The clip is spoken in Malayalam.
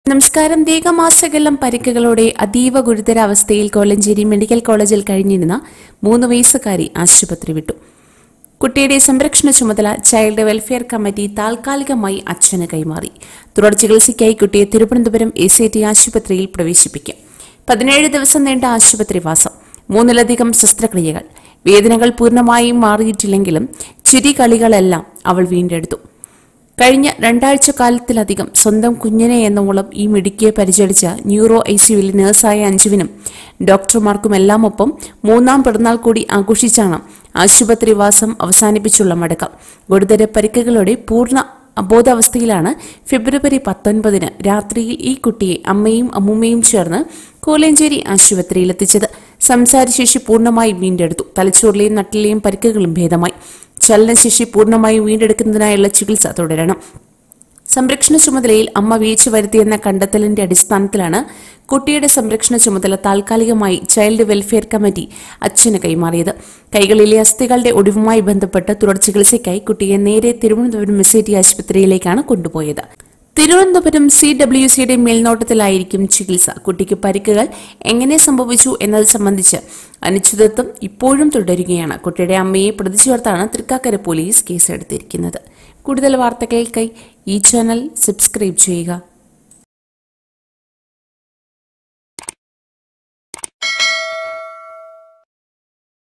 നമസ്കാരം ദീർഘമാസകലം പരിക്കുകളോടെ അതീവ ഗുരുതരാവസ്ഥയിൽ കോലഞ്ചേരി മെഡിക്കൽ കോളേജിൽ കഴിഞ്ഞിരുന്ന മൂന്ന് വയസ്സുകാരി ആശുപത്രി വിട്ടു കുട്ടിയുടെ സംരക്ഷണ ചുമതല ചൈൽഡ് വെൽഫെയർ കമ്മിറ്റി താൽക്കാലികമായി അച്ഛന് കൈമാറി തുടർ ചികിത്സയ്ക്കായി കുട്ടിയെ തിരുവനന്തപുരം എ സി ടി ആശുപത്രിയിൽ പ്രവേശിപ്പിക്കും പതിനേഴ് ദിവസം നീണ്ട ആശുപത്രിവാസം മൂന്നിലധികം ശസ്ത്രക്രിയകൾ വേദനകൾ പൂർണ്ണമായും മാറിയിട്ടില്ലെങ്കിലും ചിരികളികളെല്ലാം അവൾ വീണ്ടെടുത്തു കഴിഞ്ഞ രണ്ടാഴ്ച കാലത്തിലധികം സ്വന്തം കുഞ്ഞിനെ എന്നോളം ഈ മിടുക്കിയെ പരിചരിച്ച ന്യൂറോ ഐസിയുവിൽ നഴ്സായ അഞ്ജുവിനും ഡോക്ടർമാർക്കുമെല്ലാം ഒപ്പം മൂന്നാം പിറന്നാൾ കൂടി ആഘോഷിച്ചാണ് ആശുപത്രിവാസം അവസാനിപ്പിച്ചുള്ള മടക്കം ഗുരുതര പരിക്കുകളോടെ പൂർണ്ണ അബോധാവസ്ഥയിലാണ് ഫെബ്രുവരി പത്തൊൻപതിന് രാത്രിയിൽ ഈ കുട്ടിയെ അമ്മയും അമ്മൂമ്മയും ചേർന്ന് കോലഞ്ചേരി ആശുപത്രിയിലെത്തിച്ചത് സംസാരശേഷി പൂർണ്ണമായി വീണ്ടെടുത്തു തലച്ചോറിലെയും നട്ടിലെയും പരിക്കുകളും ഭേദമായി ചലനശേഷി പൂർണ്ണമായും വീണ്ടെടുക്കുന്നതിനായുള്ള ചികിത്സ തുടരണം സംരക്ഷണ ചുമതലയിൽ അമ്മ വീഴ്ച വരുത്തിയെന്ന കണ്ടെത്തലിന്റെ അടിസ്ഥാനത്തിലാണ് കുട്ടിയുടെ സംരക്ഷണ ചുമതല താൽക്കാലികമായി ചൈൽഡ് വെൽഫെയർ കമ്മിറ്റി അച്ഛന് കൈമാറിയത് കൈകളിലെ അസ്ഥികളുടെ ഒടിവുമായി ബന്ധപ്പെട്ട് തുടർ ചികിത്സയ്ക്കായി കുട്ടിയെ നേരെ തിരുവനന്തപുരം മെസ്സിറ്റി ആശുപത്രിയിലേക്കാണ് കൊണ്ടുപോയത് തിരുവനന്തപുരം സി ഡബ്ല്യു സിയുടെ മേൽനോട്ടത്തിലായിരിക്കും ചികിത്സ കുട്ടിക്ക് പരിക്കുകൾ എങ്ങനെ സംഭവിച്ചു എന്നത് സംബന്ധിച്ച് അനിശ്ചിതത്വം ഇപ്പോഴും തുടരുകയാണ് കുട്ടിയുടെ അമ്മയെ പ്രതി ചേർത്താണ് തൃക്കാക്കര പോലീസ് കേസെടുത്തിരിക്കുന്നത് കൂടുതൽ വാർത്തകൾക്കായി ഈ ചാനൽ സബ്സ്ക്രൈബ് ചെയ്യുക